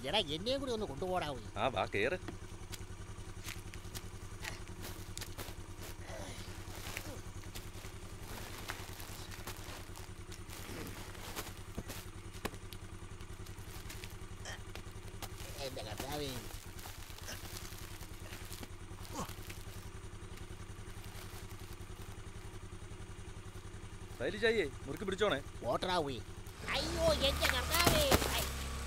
എടാ എന്നെയും കൂടി ഒന്ന് കൊണ്ടുപോടാവൂ ആ വാ കേറ് എന്റെ കർത്താവേ ശൈലിജായേ മുറുക്കി പിടിച്ചോണേ ഓട്ടറാവൂ അയ്യോ എന്റെ കർത്താവേ ഐ,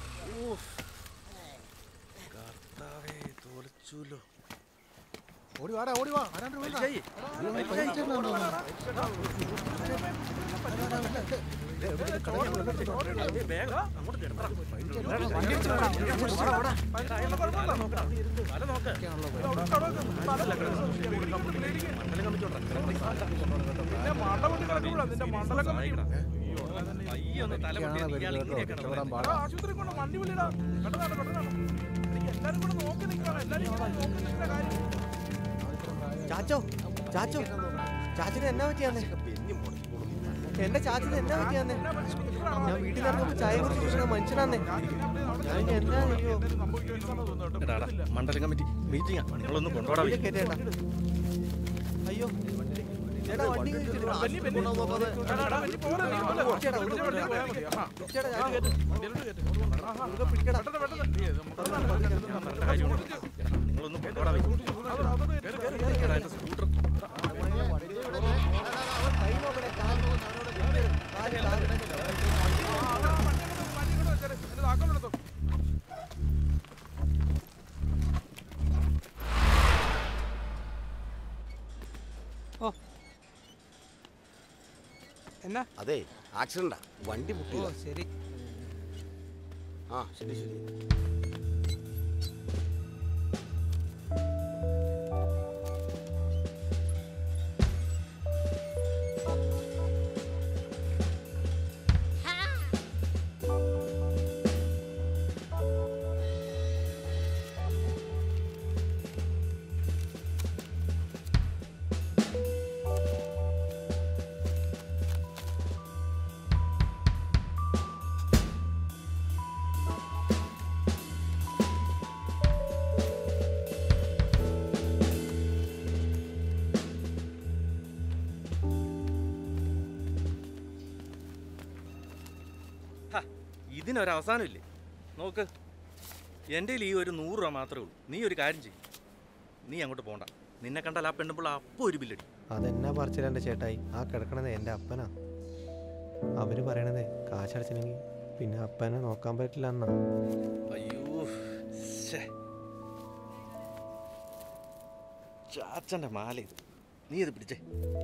കർത്താവേ തോലച്ചൂലോ ഓടി വാടാ ഓടി വാ ആരാണ്ട് വീണതാ? ശൈലിജായേ പൈസയുണ്ടോ? വേഗം അങ്ങോട്ട് കിടന്നോ. തല നോക്ക് അയ്യോ ഒന്ന് തല പൊട്ടിയാ ഇതൊക്കെയാണ് ഇയാൾ വരുന്നത് കേട്ടോ. ഇങ്ങനെയൊക്കെ രക്ഷപ്പെടാൻ നടന്നത്. പാടാ. ആശുപത്രി കൊണ്ട് വണ്ടി വിളിടാ പെട്ടെന്നാണ് പെട്ടെന്നാണ് എനിക്ക് എല്ലാരും കൂടെ നോക്കി നിൽക്കണം എല്ലാരും ഇങ്ങനെ നോക്കി നിൽക്കുന്ന കാര്യം ചാച്ചോ ചാച്ചോ ചാച്ചന് എന്നാ പറ്റിയാന്നേ എന്റെ ചാച്ചന് എന്നാ പറ്റിയാന്നേ ഞാൻ വീട്ടിൽ ഇറങ്ങുമ്പോ ചായ കുറിച്ച് കുടിക്കുന്ന മനുഷ്യനാന്നേ ഞാൻ ഇനി എന്നാ ചെയ്യോ എടാ, എടാ, മണ്ഡലം കമ്മിറ്റി മീറ്റിംഗാ നിങ്ങളൊന്ന് കൊണ്ടുപോടാ വണ്ടിയെ കേറ്റേട്ടാ അയ്യോ ചേട്ടാ വണ്ടി കയറ്റിട്ട് വലിയ വലിയ എടാ, എടാ, വലിയ പോരെ, നീ പോലെ. ചേട്ടാ, വലിയ വണ്ടി പോയാൽ മതി. ആഹാ. ചേട്ടാ ഞാൻ വണ്ടിയിലോട്ട് കയറ്റ്. ആഹാ. പിടിക്കടാ പെട്ടെന്ന് പെട്ടെന്ന് ഏ, പെട്ടെന്നാണ്, പെട്ടെന്ന്. നിങ്ങളൊന്ന് കൊണ്ടുപോടാ അതോട് അതോട് കയറ്റ്, കയറ്റ്, കയറ്റ്. എടാ, എന്റെ സ്കൂട്ടർ കൈ നോക്കണേ കാല് കാല് കാല് ആ, അതാ, വണ്ടി അങ്ങോട്ട് വണ്ടി ഇങ്ങോട്ട് വെച്ചേരെ. എന്റെ താക്കോൽ എടുത്തോ. എന്നാ അതെ ആക്സിഡന്റാ വണ്ടി ഓ മുട്ടില്ല ശരി ആ ശരി ശരി ഹ, ഇതിനൊരവസാനമില്ലേ നോക്ക് എൻ്റെ ഈ ഒരു നൂറ് രൂപ മാത്രമേ ഉള്ളൂ നീ ഒരു കാര്യം ചെയ്യും നീ അങ്ങോട്ട് പോണ്ട നിന്നെ കണ്ടാൽ ആ പെണ്ണുമ്പോൾ അപ്പോൾ ഒരു ബില്ലടി അതെന്നാ പറിച്ചില്ല എൻ്റെ ചേട്ടായി ആ കിടക്കണത് എൻ്റെ അപ്പനാ അവര് പറയണതേ കാശടച്ചില്ലെങ്കിൽ പിന്നെ അപ്പനെ നോക്കാൻ പറ്റില്ല എന്നാ അയ്യോ ശ്ശേ. ചാച്ചൻ്റെ മാല ഇത് നീ ഇത് പിടിച്ചേ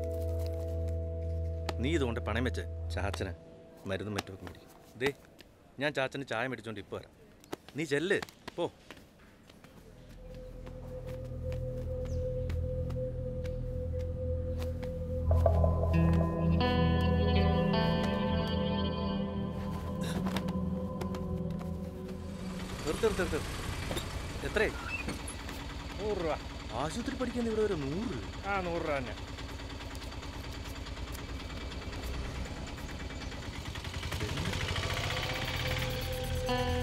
നീ ഇതുകൊണ്ട് പണയം വെച്ച് ചാച്ചന് മരുന്നും മറ്റുമൊക്കെ മേടിക്കും ദേ ഞാൻ ചാച്ചന് ചായ മേടിച്ചോണ്ട് ഇപ്പോൾ വരാം നീ ചെല്ല് പോ നിർത്ത് നിർത്ത് നിർത്ത് എത്രേ നൂറ് രൂപ ആശുപത്രി പഠിക്കാൻ ഇവിടെ ഒരു നൂറ് ആ നൂറ് രൂപ തന്നെ ആ